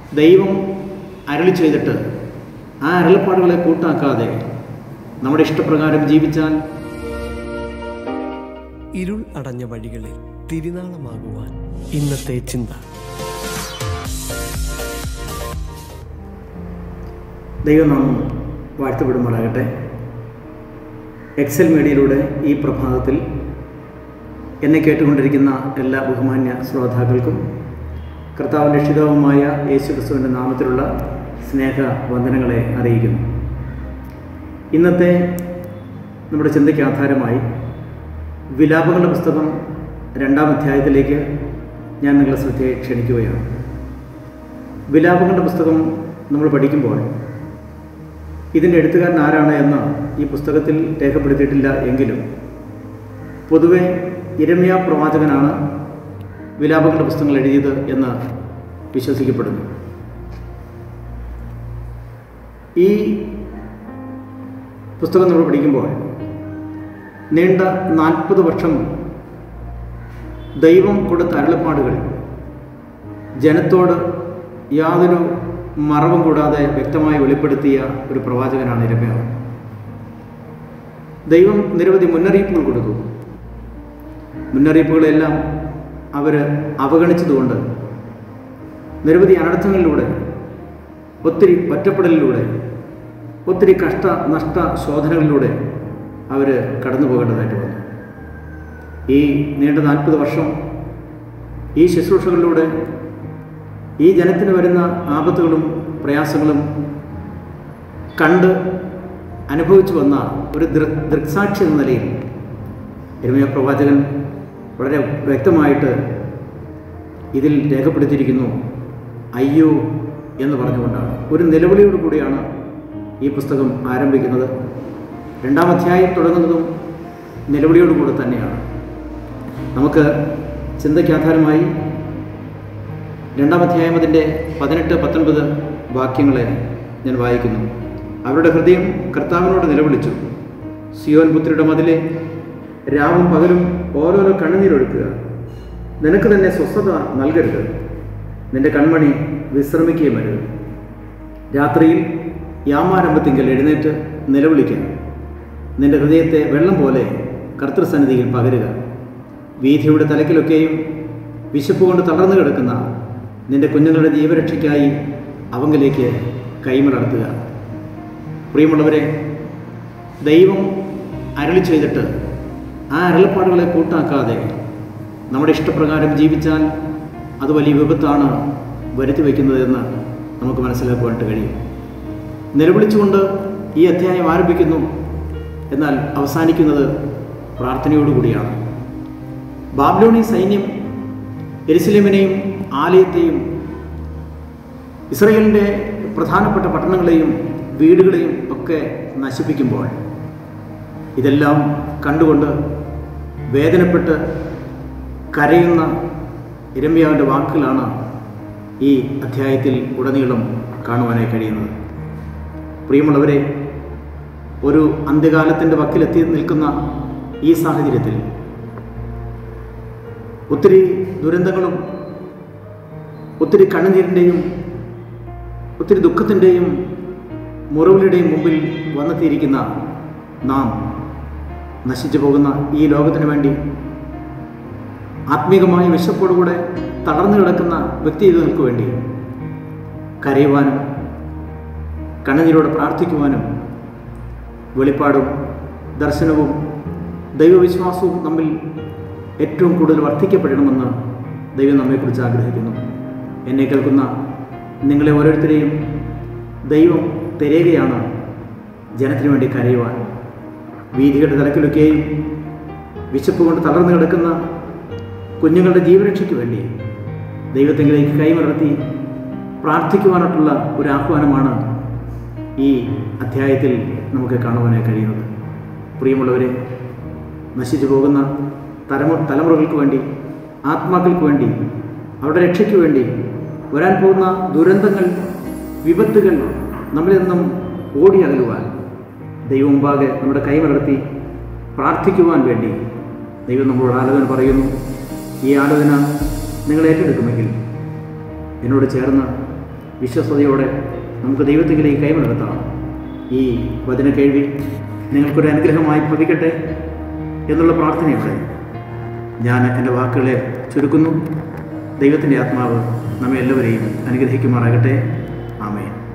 ദൈവം അരളി ചെയ്തിട്ട് ആ അരുളപ്പാടുകളെ കൂട്ടാക്കാതെ നമ്മുടെ ഇഷ്ടപ്രകാരം ജീവിച്ചാൽ ഇരുൾ അടഞ്ഞ വഴികളിൽ തിരുനാളമാകുവാൻ ഇന്നത്തെ ചിന്ത ദൈവനാമം വാഴ്ത്തപ്പെടുമാറാകട്ടെ എക്സൽ മീഡിയയിലൂടെ ഈ പ്രഭാതത്തിൽ എന്നെ കേട്ടുകൊണ്ടിരിക്കുന്ന എല്ലാ ബഹുമാന്യ ശ്രോതാക്കൾക്കും കർത്താവ് രക്ഷിതാവുമായ യേശു ക്രിസ്തുവിൻ്റെ നാമത്തിലുള്ള സ്നേഹ വന്ദനങ്ങളെ അറിയിക്കുന്നു ഇന്നത്തെ നമ്മുടെ ചിന്തയ്ക്ക് ആധാരമായി വിലാപങ്ങളുടെ പുസ്തകം രണ്ടാം അധ്യായത്തിലേക്ക് ഞാൻ നിങ്ങളെ ശ്രദ്ധയെ ക്ഷണിക്കുകയാണ് വിലാപങ്ങളുടെ പുസ്തകം നമ്മൾ പഠിക്കുമ്പോൾ ഇതിൻ്റെ എഴുത്തുകാരൻ ആരാണ് എന്ന് ഈ പുസ്തകത്തിൽ രേഖപ്പെടുത്തിയിട്ടില്ല എങ്കിലും പൊതുവെ ഇരമ്യ പ്രവാചകനാണ് വിലാപങ്ങളുടെ പുസ്തകങ്ങൾ എഴുതിയത് എന്ന് വിശ്വസിക്കപ്പെടുന്നു ഈ പുസ്തകം നമ്മൾ പഠിക്കുമ്പോൾ നീണ്ട നാൽപ്പത് വർഷം ദൈവം കൊടുത്ത അരുളപ്പാടുകൾ ജനത്തോട് യാതൊരു മറവും കൂടാതെ വ്യക്തമായി വെളിപ്പെടുത്തിയ ഒരു പ്രവാചകനാണ് ഇരമ്യാവ് ദൈവം നിരവധി മുന്നറിയിപ്പുകൾ കൊടുത്തു മുന്നറിയിപ്പുകളെല്ലാം അവർ അവഗണിച്ചതുകൊണ്ട് നിരവധി അനർത്ഥങ്ങളിലൂടെ ഒത്തിരി ഒറ്റപ്പെടലിലൂടെ ഒത്തിരി കഷ്ട നഷ്ട ശോധനകളിലൂടെ അവർ കടന്നു പോകേണ്ടതായിട്ട് വന്നു ഈ നീണ്ട നാൽപ്പത് വർഷം ഈ ശുശ്രൂഷകളിലൂടെ ഈ ജനത്തിന് വരുന്ന ആപത്തുകളും പ്രയാസങ്ങളും കണ്ട് അനുഭവിച്ചു വന്ന ഒരു ദൃ ദൃക്സാക്ഷി എന്ന നിലയിൽ എരുമയ പ്രവാചകൻ വളരെ വ്യക്തമായിട്ട് ഇതിൽ രേഖപ്പെടുത്തിയിരിക്കുന്നു അയ്യോ എന്ന് പറഞ്ഞുകൊണ്ടാണ് ഒരു നിലവിളിയോട് കൂടിയാണ് ഈ പുസ്തകം ആരംഭിക്കുന്നത് രണ്ടാം അധ്യായം തുടങ്ങുന്നതും നിലവിളിയോട് കൂടെ തന്നെയാണ് നമുക്ക് ചിന്തയ്ക്ക് ആധാരമായി രണ്ടാം അധ്യായം അതിൻ്റെ പതിനെട്ട് പത്തൊൻപത് വാക്യങ്ങളെ ഞാൻ വായിക്കുന്നു അവരുടെ ഹൃദയം കർത്താവിനോട് നിലവിളിച്ചു സിയോൻ പുത്രിയുടെ മതിലെ രാവും പകലും ഓരോരോ കണ്ണുനീരൊഴുക്കുക നിനക്ക് തന്നെ സ്വസ്ഥത നൽകരുത് നിന്റെ കൺമണി വിശ്രമിക്കുകയും അരുത് രാത്രിയിൽ യാമാരംഭത്തിങ്കൽ എഴുന്നേറ്റ് നിലവിളിക്കുക നിന്റെ ഹൃദയത്തെ വെള്ളം പോലെ കർത്തൃസന്നിധിയിൽ പകരുക വീഥിയുടെ തലക്കിലൊക്കെയും വിശപ്പ് കൊണ്ട് തളർന്നു കിടക്കുന്ന നിന്റെ കുഞ്ഞുങ്ങളുടെ ജീവരക്ഷയ്ക്കായി അവങ്കിലേക്ക് കൈമലർത്തുക പ്രിയമുള്ളവരെ ദൈവം അരളി ചെയ്തിട്ട് ആ അരുളപ്പാടുകളെ കൂട്ടാക്കാതെ നമ്മുടെ ഇഷ്ടപ്രകാരം ജീവിച്ചാൽ അത് വലിയ വിപത്താണ് വരുത്തി വയ്ക്കുന്നതെന്ന് നമുക്ക് മനസ്സിലാക്കുവാനായിട്ട് കഴിയും നിലവിളിച്ചുകൊണ്ട് ഈ അധ്യായം ആരംഭിക്കുന്നു എന്നാൽ അവസാനിക്കുന്നത് പ്രാർത്ഥനയോടുകൂടിയാണ് ബാബ്ലോണി സൈന്യം എരുസലേമിനെയും ആലയത്തെയും ഇസ്രയേലിൻ്റെ പ്രധാനപ്പെട്ട പട്ടണങ്ങളെയും വീടുകളെയും ഒക്കെ നശിപ്പിക്കുമ്പോൾ ഇതെല്ലാം കണ്ടുകൊണ്ട് വേദനപ്പെട്ട് കരയുന്ന ഇരമ്യാവിൻ്റെ വാക്കുകളാണ് ഈ അധ്യായത്തിൽ ഉടനീളം കാണുവാനായി കഴിയുന്നത് പ്രിയമുള്ളവരെ ഒരു അന്ത്യകാലത്തിൻ്റെ വക്കിലെത്തി നിൽക്കുന്ന ഈ സാഹചര്യത്തിൽ ഒത്തിരി ദുരന്തങ്ങളും ഒത്തിരി കണ്ണുനീരിൻ്റെയും ഒത്തിരി ദുഃഖത്തിൻ്റെയും മുറവിലുടെയും മുമ്പിൽ വന്നെത്തിയിരിക്കുന്ന നാം നശിച്ചു പോകുന്ന ഈ ലോകത്തിന് വേണ്ടി ആത്മീകമായ വിശപ്പോടുകൂടെ തളർന്നു കിടക്കുന്ന വ്യക്തികൾക്ക് വേണ്ടി കരയുവാനും കണ്ണുനീരോട് പ്രാർത്ഥിക്കുവാനും വെളിപ്പാടും ദർശനവും ദൈവവിശ്വാസവും തമ്മിൽ ഏറ്റവും കൂടുതൽ വർദ്ധിക്കപ്പെടണമെന്ന് ദൈവം നമ്മെക്കുറിച്ച് ആഗ്രഹിക്കുന്നു എന്നെ കേൾക്കുന്ന നിങ്ങളെ ഓരോരുത്തരെയും ദൈവം തിരയുകയാണ് ജനത്തിനു വേണ്ടി കരയുവാൻ വീതികളുടെ തലക്കിലൊക്കെയും വിശപ്പ് കൊണ്ട് തളർന്നു കിടക്കുന്ന കുഞ്ഞുങ്ങളുടെ ജീവരക്ഷയ്ക്ക് വേണ്ടി ദൈവത്തെങ്കിലേക്ക് കൈമലർത്തി പ്രാർത്ഥിക്കുവാനായിട്ടുള്ള ഒരു ആഹ്വാനമാണ് ഈ അധ്യായത്തിൽ നമുക്ക് കാണുവാനായി കഴിയുന്നത് പ്രിയമുള്ളവരെ നശിച്ചു പോകുന്ന തലമു തലമുറകൾക്ക് വേണ്ടി ആത്മാക്കൾക്ക് വേണ്ടി അവരുടെ രക്ഷയ്ക്ക് വേണ്ടി വരാൻ പോകുന്ന ദുരന്തങ്ങൾ വിപത്തുകൾ നമ്മളിൽ നിന്നും ഓടി അകലുവാൻ ദൈവം മുമ്പാകെ നമ്മുടെ കൈമലർത്തി പ്രാർത്ഥിക്കുവാൻ വേണ്ടി ദൈവം നമ്മളോട് ആലോചന പറയുന്നു ഈ ആലോചന നിങ്ങൾ ഏറ്റെടുക്കുമെങ്കിൽ എന്നോട് ചേർന്ന് വിശ്വസതയോടെ നമുക്ക് ദൈവത്തിലേക്ക് കൈമലർത്താം ഈ വചന കേൾവി നിങ്ങൾക്കൊരു അനുഗ്രഹമായി ഭവിക്കട്ടെ എന്നുള്ള പ്രാർത്ഥനയോടെ ഞാൻ എൻ്റെ വാക്കുകളെ ചുരുക്കുന്നു ദൈവത്തിൻ്റെ ആത്മാവ് നമ്മെ എല്ലാവരെയും അനുഗ്രഹിക്കുമാറാകട്ടെ ആമേൻ